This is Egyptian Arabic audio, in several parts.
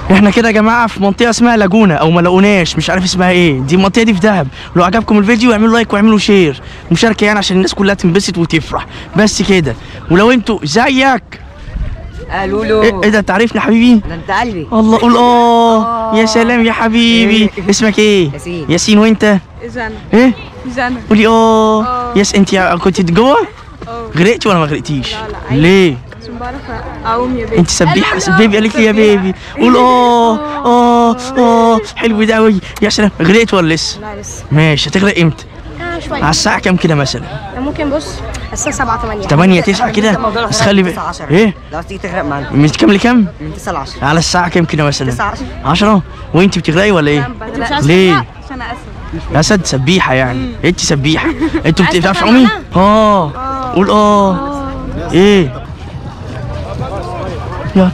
احنا كده يا جماعه في منطقه اسمها لاجونا او ما لقوناش مش عارف اسمها ايه دي المنطقه دي في دهب لو عجبكم الفيديو اعملوا لايك واعملوا شير مشاركه يعني عشان الناس كلها تنبسط وتفرح بس كده ولو انتوا زيك قالوا له ايه إيه ده انت عارفني حبيبي ده انت قلبي الله قول اه يا سلام يا حبيبي اسمك ايه ياسين. ياسين وانت جنى ايه جنى قولي اه آه. يس انت كنت جوه اه غرقتي ولا ما غرقتيش لا، لا، عادي. ليه عشان بعرف اعوم يا بيبي انت سبيحه بيبي قالت لي يا بيبي قول اه اه اه حلو ده قوي يا سلام غرقت ولا لسه لا لسه ماشي هتغرق امتى آه شوية على الساعه كام كده مثلا ممكن بص الساعة 7 8 8 9 كده بس خلي بالك ايه لو تيجي تغرق معانا من كام لكام من 9 ل 10 على الساعه كام كده مثلا 9 10 10 وانت بتغرقي ولا ايه مش عايز ليه عشان اسف اسد سبيحه يعني انت سبيحه انتوا بت- بتعرفوا تعومي اه قول اه ايه يا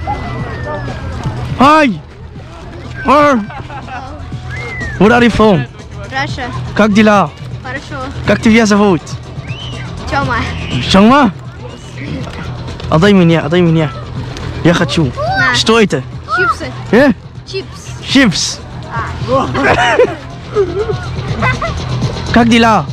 هاي Where Where are you from? Russia Как дела? Хорошо Как тебя зовут? Тёма Шама? Отдай меня, отдай меня. Я хочу. Что это? Чипсы Э? Чипс Чипс. Как дела?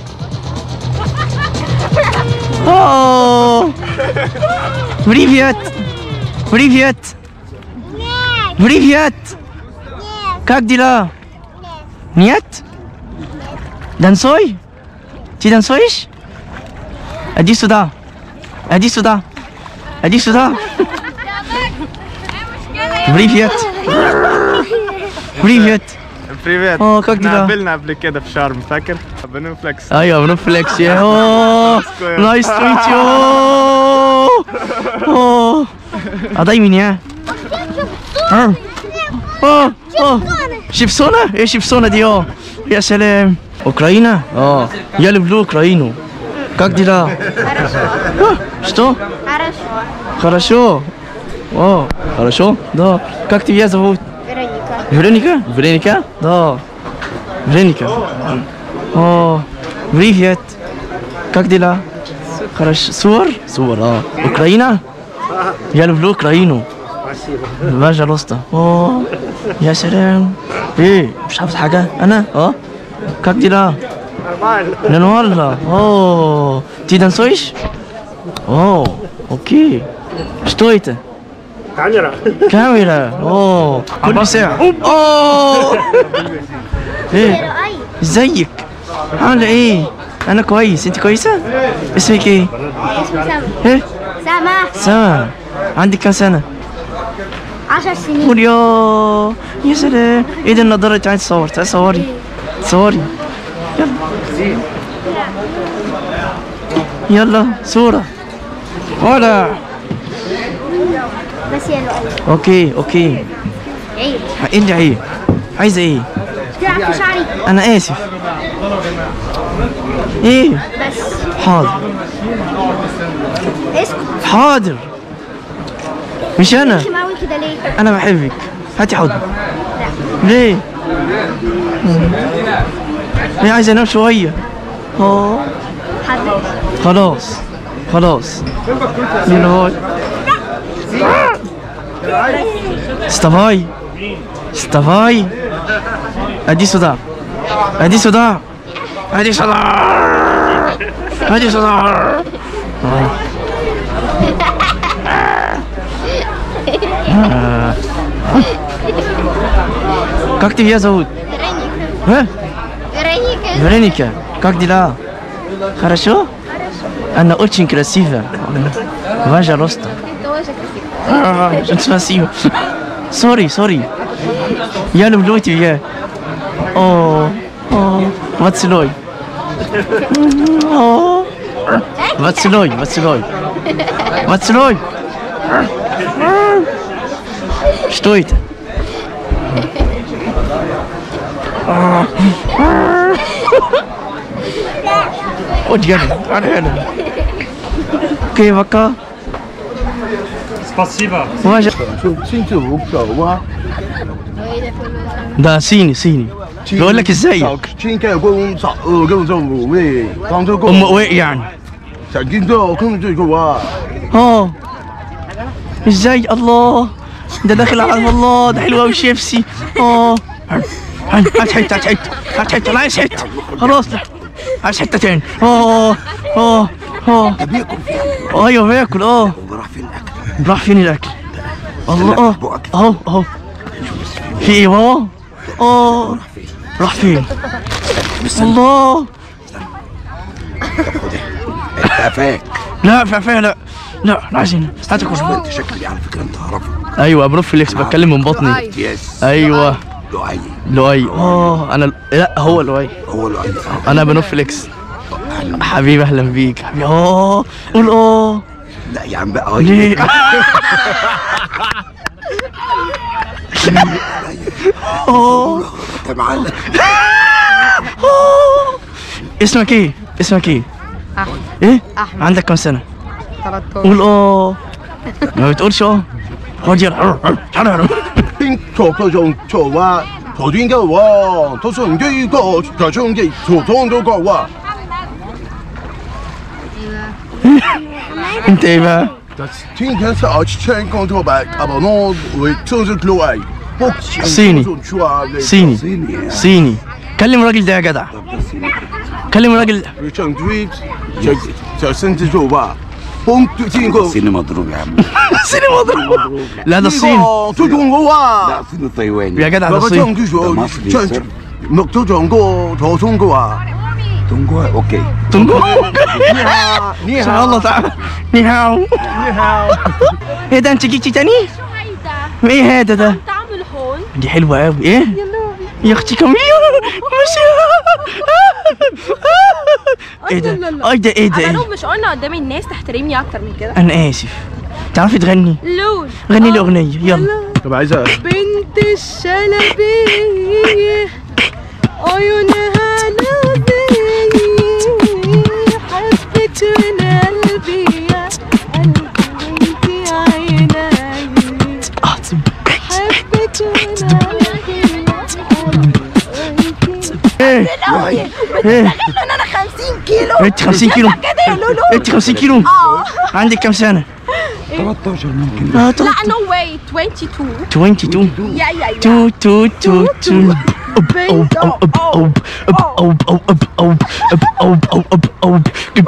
О, Привет! Привет! Привет! Как дела? Нет? Танцуй? Ты танцуешь? Иди сюда. Иди сюда. Иди сюда. Привет. Привет. بريفيت اه كاك احنا دي قابلنا قبل كده في شرم فاكر؟ بنفلكس ايوه بنفلكس يا اوه نايس تو ميت يو اوه اضاي من يا اه اه اه شيفسونا ايه شيفسونا دي اه يا سلام اوكراينا اه я люблю Украину как дела А, что Хорошо хорошо о хорошо да как тебя зовут Вероника Вероника? Вероника? Да. Вероника. О, привет. Как дела? Хорошо. Супер? Супер, а. Украина? Я люблю Украину. Пожалуйста. О, يا سلام. ايه مش حافظ حاجة؟ أنا؟ اه как дела? Нормально. О, ты танцуешь? О, окей. Что это? كاميرا اوه كل ساعة اوه ايه ازيك عاملة ايه انا كويس انت كويسة اسمك ايه اسمي سما ايه سما سما عندك كام سنة 10 سنين قول يا يا سلام ايه ده النضارة تعالي تصور تعالي صوري صوري يلا يلا صورة ولا بس يا لؤي اوكي اوكي عيب ايه اللي عيب عايزة ايه تلعب في شعري انا اسف ايه بس حاضر اسكت حاضر مش انا رخم قوي كده ليه انا بحبك هاتي حضن ليه ليه عايز انام شويه اه حبيبي خلاص خلاص يلا هاي Wstawaj! Wstawaj! Иди сюда! Иди сюда! Иди сюда! Иди сюда! Как тебя зовут? Вероника Э? Вероника Вероника, как дела? Хорошо? Она очень красивая. Пожалуйста. тоже красивая А, Очень спасибо. Сори, сори. Я люблю тебя. О, о, поцелуй. О, поцелуй, поцелуй. Поцелуй. Что это? Вот я, Окей, пока. Спасибо. Уважаю. 就亲自无手吗？ ده صيني صيني بيقول لك ازاي 亲盖公早呃跟着我们当这个 ام قوي يعني 想听到跟这个哇， اه ازاي الله ده داخل على الله ده حلو قوي شيبسي اه هات حته هات حته هات حته انا عايز حته خلاص لا عايز حته تاني اه اه اه ايوه بياكل اه راح فين الاكل راح فين الاكل الله اه اهو اهو في ايه بابا اه راح فين الله قفاك لا فعفاه لا لا احنا عايزين هات الكشري انت شكلي على فكره انت عرفه ايوه بروفليكس بتكلم من بطني يس ايوه لؤي لؤي اه انا لا هو لؤي هو لؤي انا بنوفليكس حبيبي اهلا بيك حبيبي اه قول اه لا يا عم بقى ليه اه انت معلم اسمك ايه اسمك ايه احمد ايه أحمد. عندك كام سنه 13 قول اه ما بتقولش اه خد يلا تعالى 邊錯嗰種錯話，頭端嘅話，都算呢個台中嘅錯通到個話， انت ايه بقى 今天是我唱講到白，阿伯我會唱出路嚟，不 صيني. صيني صيني صيني كلم الراجل ده يا جدع كلم الراجل ده 佢唱 tweet 就就甚至做話，幫先個 صيني مضروب يا عم صيني مضروب لا ده الصين 最重嘅話 لا。 صيني تايواني يا جدع ده 嗰個 الصين 唱叫做唱錄咗唱歌，台中嘅話， تونجوا اوكي تنجو 你好，你 ان شاء الله تعالى ني هاو 你好。 ايه ده انت جيتي تاني ايه هذا ده تعمل هون دي حلوه قوي ايه يا اختي كمية ماشي ايه ده ايه ده ايه ده إيه؟ أبانو مش قلنا قدام الناس تحترمني اكتر من كده انا اسف تعرفي تغني لون غني لي اغنيه يلا طب عايزة بنت الشلبية عيونها نبية حبت من قلبي يا قلبي انتي عيني اعصب حبت من قلبي ايه ايه انا 50 كيلو انت 50 كيلو انت 50 كيلو عندك كم سنه 13 ممكن اه لا نو واي 22 22 يا يا يا تو تو تو تو أوب أوب أوب أوب أوب أوب أوب أوب أوب أوب أوب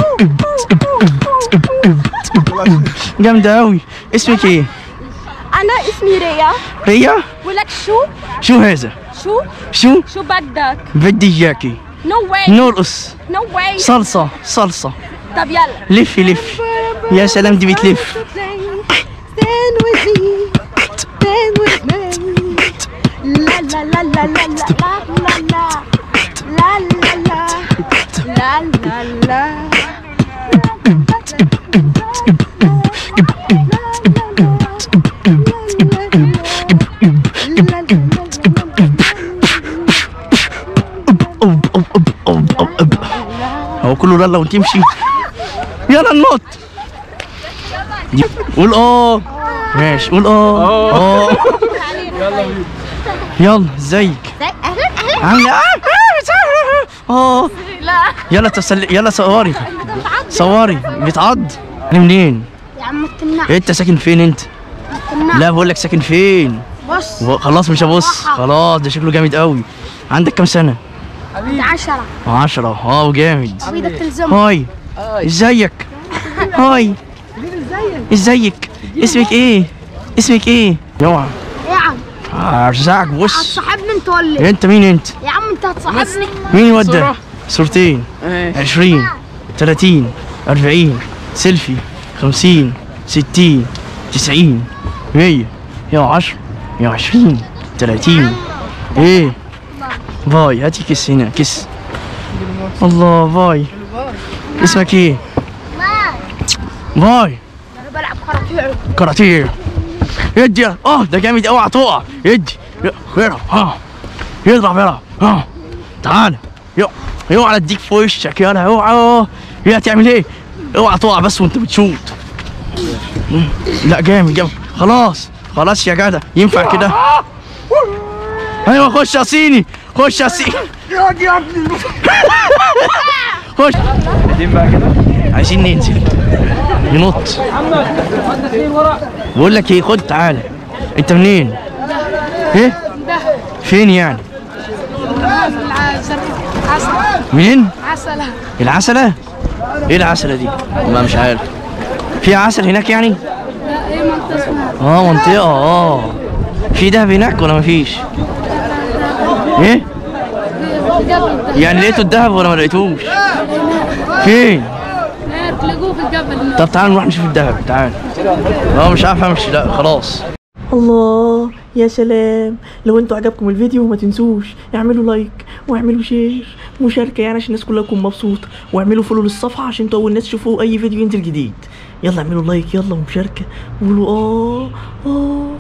أوب جامدة أوي اسمك إيه؟ انا اسمي ريا ريا؟ ولك شو شو هذا؟ شو شو؟ شو بدك بدي إياكي نو واي نرقص نو واي صلصة صلصة طب يلا لفي لف يا سلام دي بتلف Stand with me, stand with me. La la la la la la la la la la la la la la. أوب أوب أوب أوب أوب أوب هو كله يلا وتمشي يلا ننط قول اه ماشي قول اه اه يلا ازيك اهلا اهلا عامله اه اه يلا تسل... يلا صوري صوري بيتعض انا منين يا عم التمنع انت ساكن فين انت التمنع لا بقول لك ساكن فين بص و- خلاص مش هبص خلاص ده شكله جامد قوي عندك كام سنه عشرة عشرة اه وجامد ايدك تلزم هاي ازيك هاي ازيك اسمك ايه اسمك ايه يوعى يا عم ارزعك بص هتصاحبني انت ولا إيه؟ انت مين انت يا عم انت هتصاحبني مين الواد ده صورتين عشرين تلاتين أربعين سيلفي خمسين ستين تسعين مية مية وعشرة مية وعشرين تلاتين ايه باي هاتي كيس هنا كيس الله باي اسمك ايه باي انا بلعب كاراتيه كاراتيه يدي اه ده جامد اوعى تقع يدي يضرب ها يضرب يلا ها تعال يو اوعى اديك في وشك يلا اوعى يا تعمل ايه اوعى تقع بس وانت بتشوط مم. لا جامد جامد خلاص خلاص يا جدع ينفع كده ايوه خش يا صيني خش يا صيني خش عايزين ننزل ننط بقول لك ايه خد تعالى انت منين؟ ايه؟ فين يعني؟ منين؟ عسلة العسلة؟ ايه العسلة دي؟ ما مش عارف في عسل هناك يعني؟ لا ايه منطقة اسمها اه منطقة اه في دهب هناك ولا مفيش؟ ايه؟ الجبل يعني لقيتوا الدهب ولا ما لقيتوش؟ فين؟ ده تلاقوه في الجبل طب تعال نروح نشوف الدهب تعال اه مش عارف امشي لا خلاص الله يا سلام لو انتوا عجبكم الفيديو ما تنسوش اعملوا لايك واعملوا شير مشاركة يعني عشان الناس كلها تكون مبسوطة واعملوا فولو للصفحة عشان انتوا اول ناس تشوفوا اي فيديو ينزل جديد يلا اعملوا لايك يلا ومشاركة وقولوا اه اه